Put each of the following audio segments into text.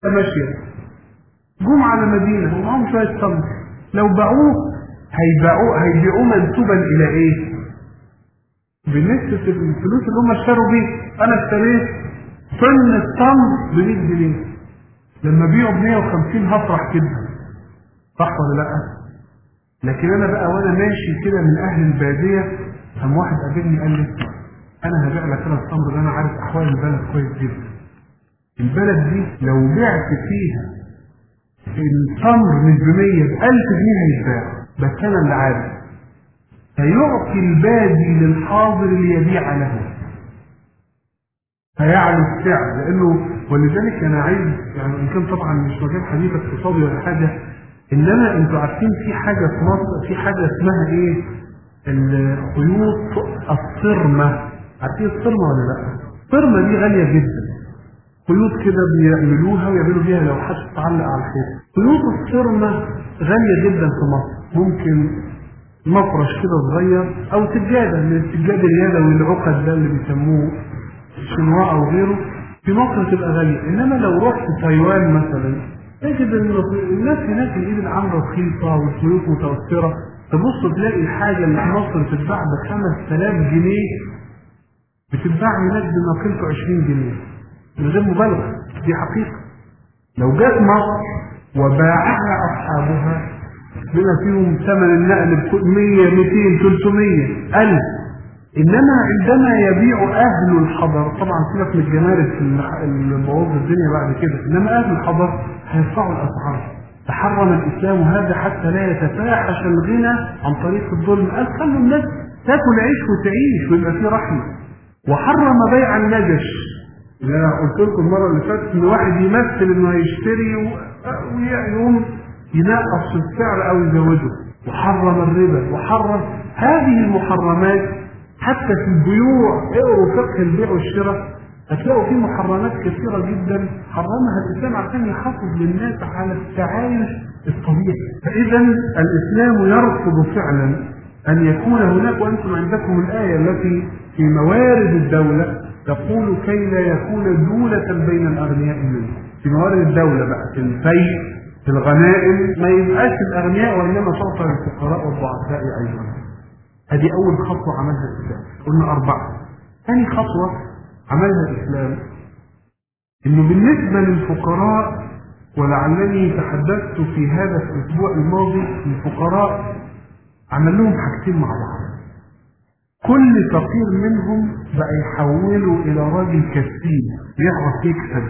ماشية جم على مدينة ومعهم شوية تمر لو باعوه هيبيعوه هيبيعوه منسوبا إلى إيه؟ بنسبة الفلوس اللي هم اشتروا بيه أنا اشتريت طن التمر ب 100 جنيه لما بيعوا ب 150 هفرح جدا صح ولا لا؟ لكن أنا بقى وأنا ماشي كده من أهل البادية قام واحد قابلني قال لي أنا هبيع لك أنا التمر ده أنا عارف أحوال البلد كويس جدا البلد دي لو بعت فيها التمر مش ب 100 ب 1000 جنيه هيتباع بس أنا اللي عارف فيعطي البادي للحاضر ليبيع له فيعلو السعر لانه ولذلك انا عايز يعني ان كان طبعا مش مجال حديث اقتصادي ولا حاجه انما انتوا عارفين في حاجه في مصر في حاجه اسمها ايه؟ الخيوط الصرمه عارفين الصرمه ولا لا؟ الصرمه دي غاليه جدا خيوط كده بيعملوها ويعملوا بيها لوحات تتعلق على الحيط خيوط الصرمه غاليه جدا في مصر ممكن مفرش كده صغير او سجاده من السجاد اليدوي العقد ده اللي بيسموه الشنواء او غيره في مصر تبقى غاليه انما لو رحت تايوان مثلا تجد ان الناس هناك الايد العامله رخيصه والخيوط متوفره تبص تلاقي الحاجه اللي في مصر بتتباع ب 5000 جنيه بتتباع هناك بنقيمته 20 جنيه من غير مبالغه دي حقيقه لو جت مصر وباعها اصحابها بما فيهم ثمن النقل ب 100 200 300 ألف إنما عندما يبيع أهل الحضر طبعا سيبك من الجمارك اللي بوظ الدنيا بعد كده إنما أهل الحضر هيرفعوا الأسعار تحرم الإسلام هذا حتى لا يتفاحش الغنى عن طريق الظلم قال خلوا الناس تاكل عيش وتعيش ويبقى في رحمة وحرم بيع النجش لا قلت لكم المرة اللي فاتت إن واحد يمثل إنه هيشتري ويقوم ينقص في السعر او يزوده وحرم الربا وحرم هذه المحرمات حتى في البيوع اقروا فقه البيع والشراء هتلاقوا في محرمات كثيره جدا حرمها الاسلام عشان يحافظ للناس على التعايش الطبيعي فاذا الاسلام يرفض فعلا ان يكون هناك وانتم عندكم الايه التي في موارد الدوله تقول كي لا يكون دولة بين الأغنياء منكم في موارد الدولة بقى في الفيء في الغنائم ما يبقاش الاغنياء وانما تعطى للفقراء والضعفاء ايضا هذه اول خطوه عملها الاسلام قلنا اربعه ثاني خطوه عملها الاسلام انه بالنسبه للفقراء ولعلني تحدثت في هذا في الاسبوع الماضي الفقراء عمل لهم حاجتين مع بعض كل فقير منهم بقى يحوله الى راجل كسيب يعرف يكسب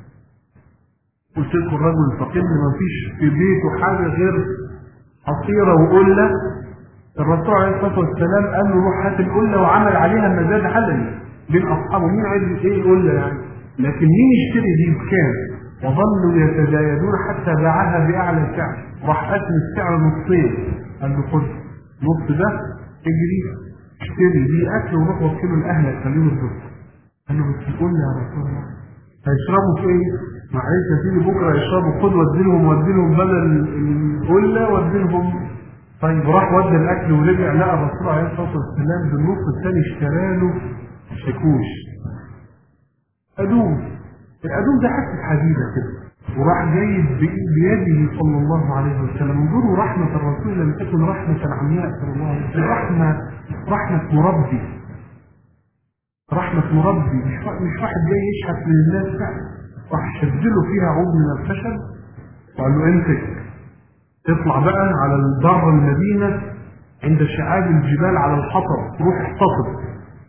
قلت لكم الرجل الفقير اللي ما فيش في بيته حاجة غير حصيرة وقلة الرسول عليه الصلاة والسلام قال له روح هات القلة وعمل عليها مزاد علني بين أصحابه مين عايز ايه قلة يعني لكن مين يشتري دي بكام وظلوا يتزايدون حتى باعها بأعلى سعر راح قسم السعر نصين قال له خد نص ده اجري اشتري دي أكل وروح وكله لأهلك خليهم الدكتور قال له بس قول يا رسول الله هيشربوا في ايه؟ معلش يا سيدي بكره يشربوا خد وديلهم وديلهم بدل القله وديلهم طيب راح ودى الاكل ورجع لقى الرسول عليه الصلاه والسلام بالنص الثاني اشترى له شاكوش ادوم الادوم ده حته حديده كده وراح جايب بيده صلى الله عليه وسلم انظروا رحمه الرسول لم تكن رحمه عمياء صلى الله عليه وسلم رحمه رحمه مربي رحمه مربي مش مش واحد جاي يشحت من الناس فعلا راح شدله فيها عود من الخشب وقال له امسك اطلع بقى على الدار المدينة عند شعاب الجبال على الحطب روح احتفظ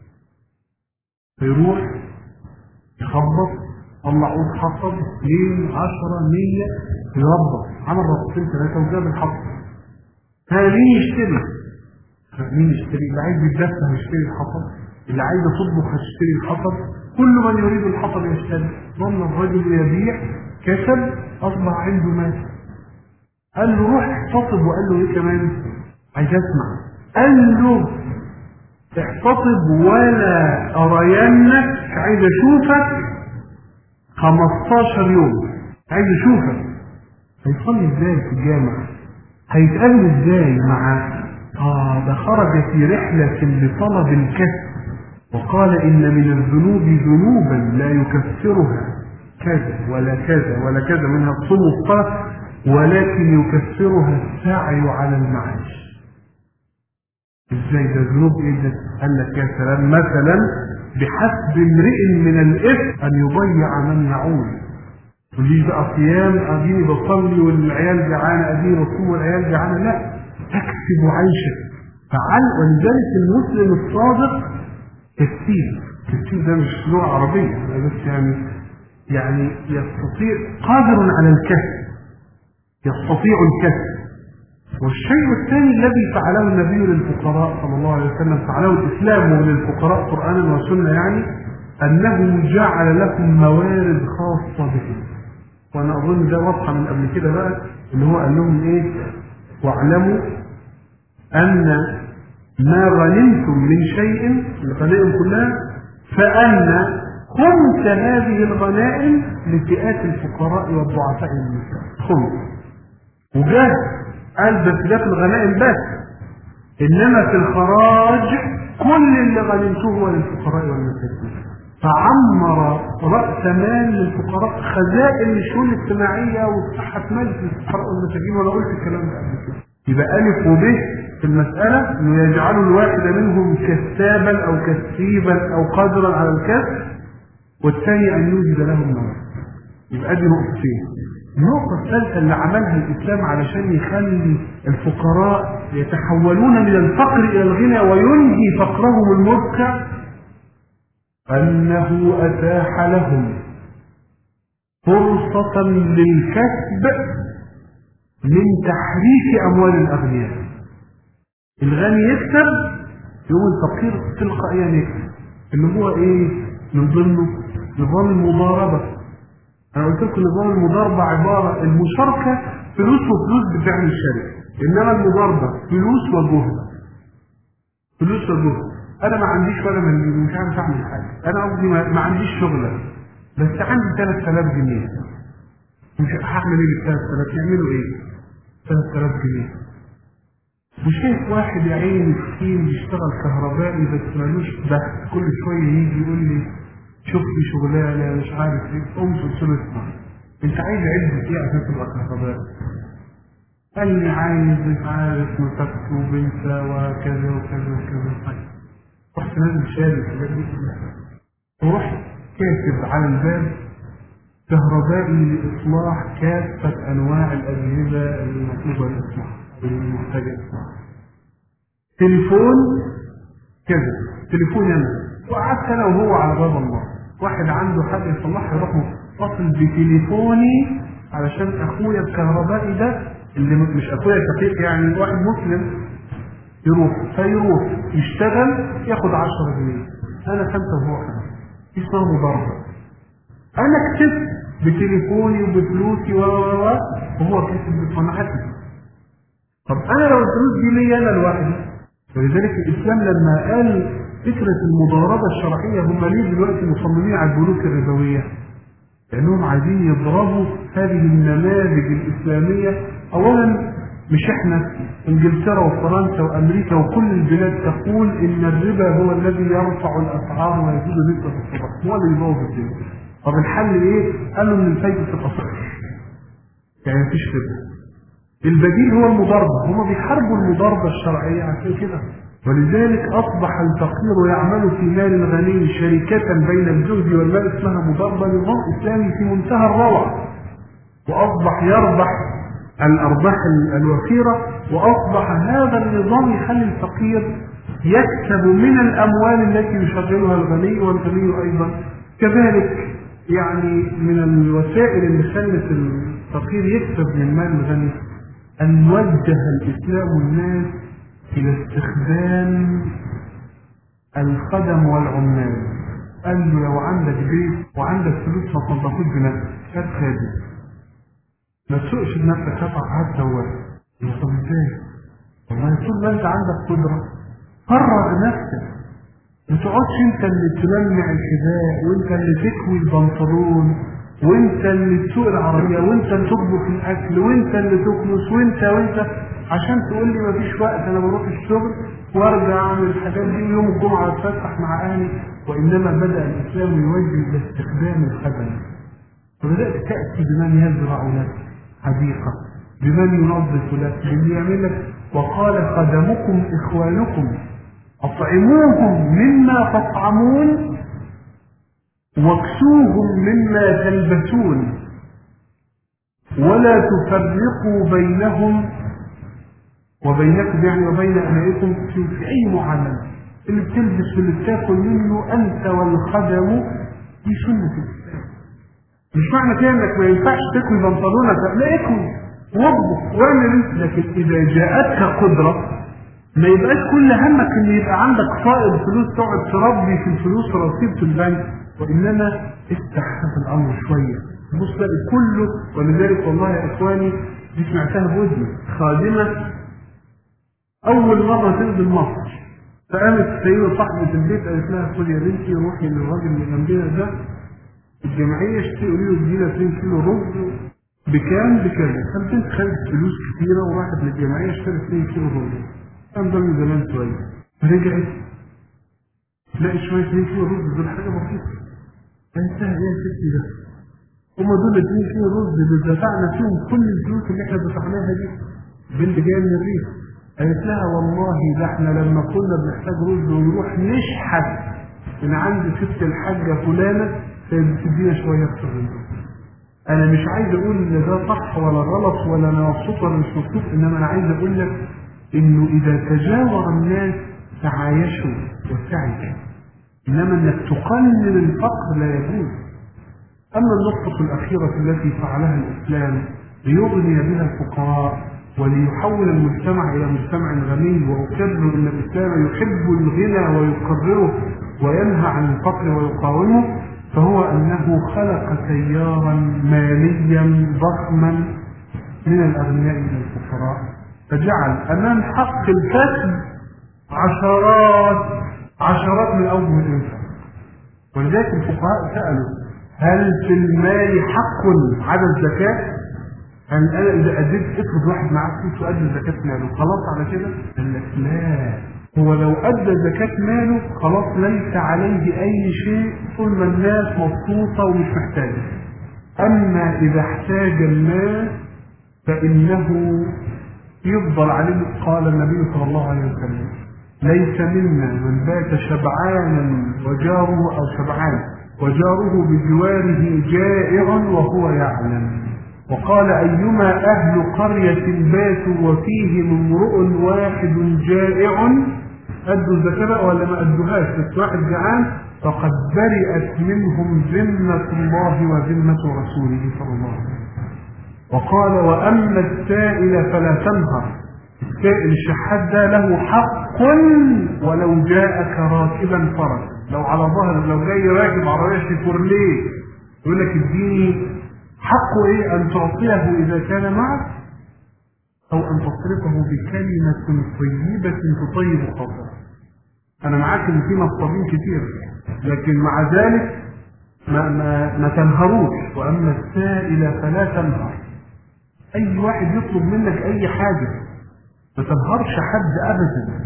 فيروح يخبط طلع عود حطب اثنين عشرة مية يربط عمل ربطين ثلاثة وجاب الحطب ها مين يشتري؟ مين يشتري؟ اللي عايز يتدفى هيشتري الحطب اللي عايز يطبخ هيشتري الحطب كل من يريد الحطب يشتري ظن الرجل يبيع كسب اصبح عنده مال قال له روح احتطب وقال له ايه كمان عايز اسمع قال له احتطب ولا ارينك عايز اشوفك 15 يوم عايز اشوفك هيصلي ازاي في الجامع هيتقابل ازاي مع اه ده خرج في رحلة لطلب الكسب وقال إن من الذنوب ذنوبا لا يكفرها كذا ولا كذا ولا كذا منها الصوم والصلاة ولكن يكفرها السعي على المعاش ازاي ده ذنوب ايه ده؟ قال لك يا سلام مثلا بحسب امرئ من الاثم ان يضيع من يعول تقوليش بقى صيام اديني بصلي والعيال جعانه اديني بصوم والعيال جعانه لا تكسب عيشك فعل ولذلك المسلم الصادق كثير كثير ده مش لغه عربيه ده بس يعني يعني يستطيع قادر على الكسب يستطيع الكسب والشيء الثاني الذي فعله النبي للفقراء صلى الله عليه وسلم فعله الإسلام للفقراء قرآنا وسنة يعني أنه جعل لكم موارد خاصة بهم وأنا أظن ده واضحة من قبل كده بقى إن هو قال لهم إيه واعلموا أن ما غنمتم من شيء الغنائم كلها فأن خمس هذه الغنائم لفئات الفقراء والضعفاء المسلمين خمس وجاه قال بس ده في الغنائم بس انما في الخراج كل اللي غنمته هو للفقراء والمساكين فعمر راس مال للفقراء خزائن الشؤون الاجتماعيه وصحه مال للفقراء والمساكين وانا قلت الكلام ده قبل كده يبقى الف وب في المساله انه يجعل الواحد منهم كسابا او كسيبا او قادرا على الكسب والثاني ان يوجد لهم موت يبقى دي نقطتين النقطة الثالثة اللي عملها الإسلام علشان يخلي الفقراء يتحولون من الفقر إلى الغنى وينهي فقرهم المبكى أنه أتاح لهم فرصة للكسب من تحريك أموال الأغنياء الغني يكسب يوم الفقير تلقائيا يكسب اللي هو إيه من ضمنه نظام المضاربة انا قلت لكم نظام المضاربه عباره المشاركه فلوس وفلوس بتعمل شركه انما المضاربه فلوس وجهد فلوس وجهد انا ما عنديش ولا مليون مش عارف اعمل حاجه انا قصدي ما, ما عنديش شغله بس عندي 3000 جنيه مش هعمل ايه بال 3000 يعملوا ايه 3000 جنيه وشايف واحد يا عيني مسكين بيشتغل كهربائي بس ملوش دخل كل شويه يجي يقول لي شوف لي شغلانه مش عارف ايه قمت قلت له اسمع انت عايز عده ايه عشان تبقى كهربائي؟ قال لي عايز مش عارف مسكت وبنت وكذا وكذا وكذا طيب رحت نازل شاري الحاجات دي كلها ورحت كاتب على الباب كهربائي لإصلاح كافة أنواع الأجهزة المطلوبة لإصلاحها المحتاجة إصلاحها تليفون كذا تليفون أنا وقعدت أنا وهو على باب الله واحد عنده حاجة يصلحها يروح متصل بتليفوني علشان أخويا الكهربائي ده اللي مش أخويا شقيق يعني واحد مسلم يروح فيروح يشتغل ياخد 10 جنيه أنا خمسة وهو خمسة اسمها مضاربة أنا كسبت بتليفوني وبفلوسي و و و وهو كسب بصنعتي طب أنا لو الفلوس دي ليا أنا لوحدي ولذلك الإسلام لما قال فكرة المضاربة الشرعية هم ليه دلوقتي مصممين على البنوك الربوية؟ لأنهم عايزين يضربوا هذه النماذج الإسلامية أولا مش احنا انجلترا وفرنسا وامريكا وكل البلاد تقول ان الربا هو الذي يرفع الاسعار ويزيد نسبة الصدقة هو اللي يبوظ الدنيا طب الحل ايه؟ قالوا ان الفايدة تبقى صفر يعني مفيش ربا البديل هو المضاربة هم بيحاربوا المضاربة الشرعية عشان كده ولذلك أصبح الفقير يعمل في مال الغني شركة بين الزهد والمال اسمها مضاربة نظام إسلامي في منتهى الروعة وأصبح يربح الأرباح الوفيرة وأصبح هذا النظام يخلي الفقير يكسب من الأموال التي يشغلها الغني والغني أيضا كذلك يعني من الوسائل اللي خلت الفقير يكسب من مال الغني أن وجه الإسلام الناس إلى استخدام الخدم والعمال قال له لو عندك بيت وعندك فلوس ما تنضفوش بنفسك هات خادم ما تسوقش بنفسك هات هات سواق طب ازاي؟ والله طول ما انت عندك قدرة فرغ نفسك ما تقعدش انت اللي تلمع الحذاء وانت اللي تكوي البنطلون وانت اللي تسوق العربية وانت اللي تطبخ الاكل وانت اللي تكنس وانت وانت عشان تقول لي مفيش وقت انا بروح الشغل وارجع اعمل الحاجات دي يوم الجمعة اتفسح مع اهلي وانما بدأ الاسلام يوجه الى استخدام الخدم فبدأت تأتي بمن يزرع لك حديقة بمن ينظف لك بمن يعمل لك وقال خدمكم إخوانكم أطعموهم مما تطعمون واكسوهم مما تلبسون ولا تفرقوا بينهم وبينكم يعني وبين أبنائكم في, في أي معاملة اللي بتلبس واللي بتاكل منه أنت والخدم دي سنة الإسلام مش معنى كده إنك ما ينفعش تاكل بنطلونك لا اكل وضبط واعمل انت لكن إذا جاءتك قدرة ما يبقاش كل همك ان يبقى عندك فائض فلوس تقعد تربي في الفلوس رصيد في البنك وانما افتح هذا الامر شويه بص بقى كله ولذلك والله يا اخواني دي سمعتها بودني خادمه اول مره تنزل مصر فقامت السيده صاحبه البيت قالت لها خدي يا بنتي روحي للراجل اللي جنبنا ده الجمعيه اشتري قولي له ادينا 2 كيلو رز بكام بكذا فالبنت خدت فلوس كتيره وراحت للجمعيه اشترت 2 كيلو رز كان ده من زمان شويه رجعت تلاقي شويه 2 كيلو رز دول حاجه بسيطه فانتهى ايه يا ستي ده هما دول 2 كيلو رز اللي دفعنا فيهم كل الفلوس اللي احنا دفعناها دي بنت جايه من الريف قالت لها والله ده احنا لما كنا بنحتاج رز ونروح نشحت من عند ست الحاجه فلانه كانت بتدينا شويه اكتر من دول انا مش عايز اقول ان ده صح ولا غلط ولا انا مبسوط ولا مش مبسوط انما انا عايز اقول لك انه اذا تجاور الناس تعايشوا وسعدوا انما انك تقلل الفقر لا يجوز اما النقطه الاخيره التي فعلها الاسلام ليغني بها الفقراء وليحول المجتمع الى مجتمع غني واكرر ان الاسلام يحب الغنى ويقرره وينهى عن الفقر ويقاومه فهو انه خلق تيارا ماليا ضخما من الاغنياء الى الفقراء فجعل امام حق الكسب عشرات عشرات من اوجه الانفاق ولذلك الفقهاء سالوا هل في المال حق على الزكاه؟ هل انا اذا اديت افرض واحد معاه فلوس وادى زكاه ماله خلاص على كده؟ قال لك لا هو لو ادى زكاه ماله خلاص ليس عليه اي شيء طول ما الناس مبسوطه ومش محتاجه. اما اذا احتاج المال فانه يفضل عليه قال النبي صلى الله عليه وسلم ليس منا من بات شبعانا وجاره او شبعان وجاره بجواره جائع وهو يعلم وقال أيما أهل قرية باتوا وفيهم امرؤ واحد جائع أدوا الزكاة ولا ما أدوهاش بس واحد جعان فقد برئت منهم ذمة الله وذمة رسوله صلى الله عليه وسلم وقال وأما السائل فلا تنهر السائل الشحات ده له حق ولو جاءك راكبا فرس لو على ظهر لو جاي راكب عربية شيفورليه يقول لك اديني حقه ايه ان تعطيه اذا كان معك او ان تصرفه بكلمة طيبة تطيب خاطره انا معاك ان في نصابين كتير لكن مع ذلك ما, ما, ما تنهروش واما السائل فلا تنهر اي واحد يطلب منك اي حاجة ما تنهرش حد ابدا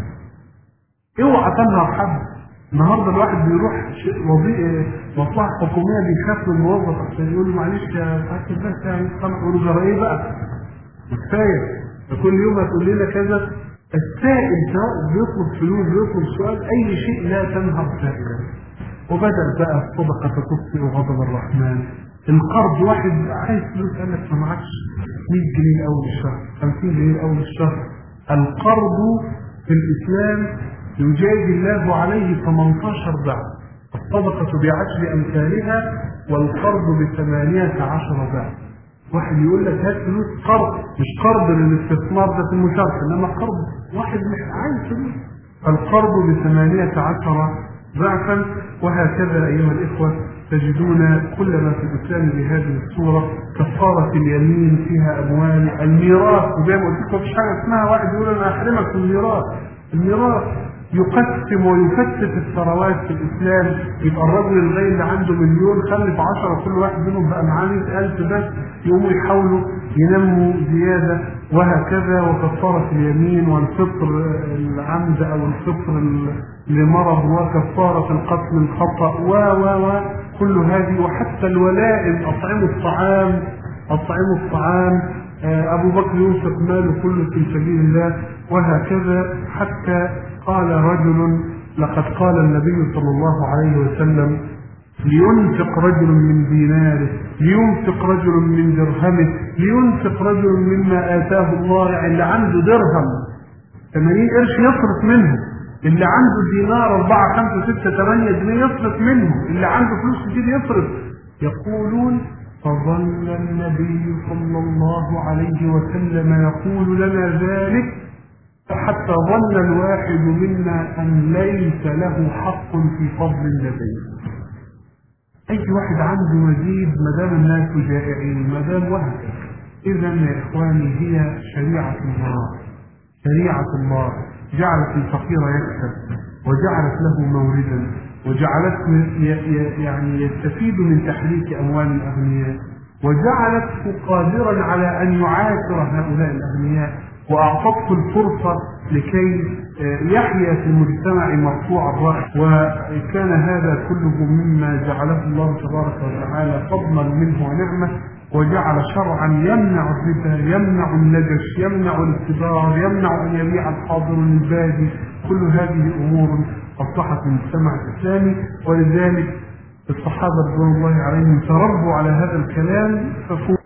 اوعى تنهر حد النهارده الواحد بيروح وظيفه مصلحه حكوميه بيخاف من الموظف عشان يقول له معلش يا سعاده الباشا يعني يقول له جرى ايه بقى؟ كفايه كل يوم هتقول لنا كذا السائل سواء بيطلب فلوس بيطلب سؤال اي شيء لا تنهر سائلا وبدل بقى الصدقه تطفئ غضب الرحمن القرض واحد عايز فلوس قال لك ما معكش 100 جنيه اول الشهر 50 جنيه اول الشهر القرض في الاسلام يجازي الله عليه 18 ضعف الصدقة بعشر أمثالها والقرض بثمانية عشر ضعف واحد يقول لك هات فلوس قرض مش قرض للاستثمار ده في المشاركة إنما قرض واحد مش عايز فلوس القرض بثمانية عشر ضعفا وهكذا أيها الإخوة تجدون كل ما في الإسلام بهذه الصورة كفارة اليمين فيها أموال الميراث وزي ما قلت لكم مفيش حاجة اسمها واحد يقول أنا أحرمك من الميراث الميراث يقسم ويفتت الثروات في الإسلام يبقى الرجل الغني اللي عنده مليون خلف عشرة كل واحد منهم بقى معاه 100000 بس يقوموا يحاولوا ينموا زيادة وهكذا وكفارة اليمين والفطر العمد أو الفطر لمرض وكفارة القتل الخطأ و و و كل هذه وحتى الولائم أطعموا الطعام أطعموا الطعام آه، أبو بكر ينفق ماله كله في سبيل الله وهكذا حتى قال رجل لقد قال النبي صلى الله عليه وسلم لينفق رجل من ديناره لينفق رجل من درهمه لينفق رجل مما آتاه الله يعني اللي عنده درهم 80 قرش يصرف منه اللي عنده دينار 4 5 6 8 جنيه يصرف منه اللي عنده فلوس كتير يصرف يقولون فظل النبي صلى الله عليه وسلم يقول لنا ذلك حتى ظن الواحد منا أن ليس له حق في فضل النبي أي واحد عنده مزيد ما دام الناس جائعين ما دام وهكذا إذا يا إخواني هي شريعة الله شريعة الله جعلت الفقير يكسب وجعلت له موردا وجعلته ي- ي- يعني يستفيد من تحريك أموال الأغنياء وجعلته قادرا على أن يعاشر هؤلاء الأغنياء وأعطته الفرصة لكي آه، يحيا في مجتمع مرفوع الرأس وكان هذا كله مما جعله الله تبارك وتعالى فضلا منه ونعمة وجعل شرعا يمنع الربا يمنع النجش يمنع الاتبار يمنع أن يبيع الحاضر البادي كل هذه أمور أصلحت المجتمع الإسلامي ولذلك الصحابة رضوان الله عليهم تربوا على هذا الكلام ففوق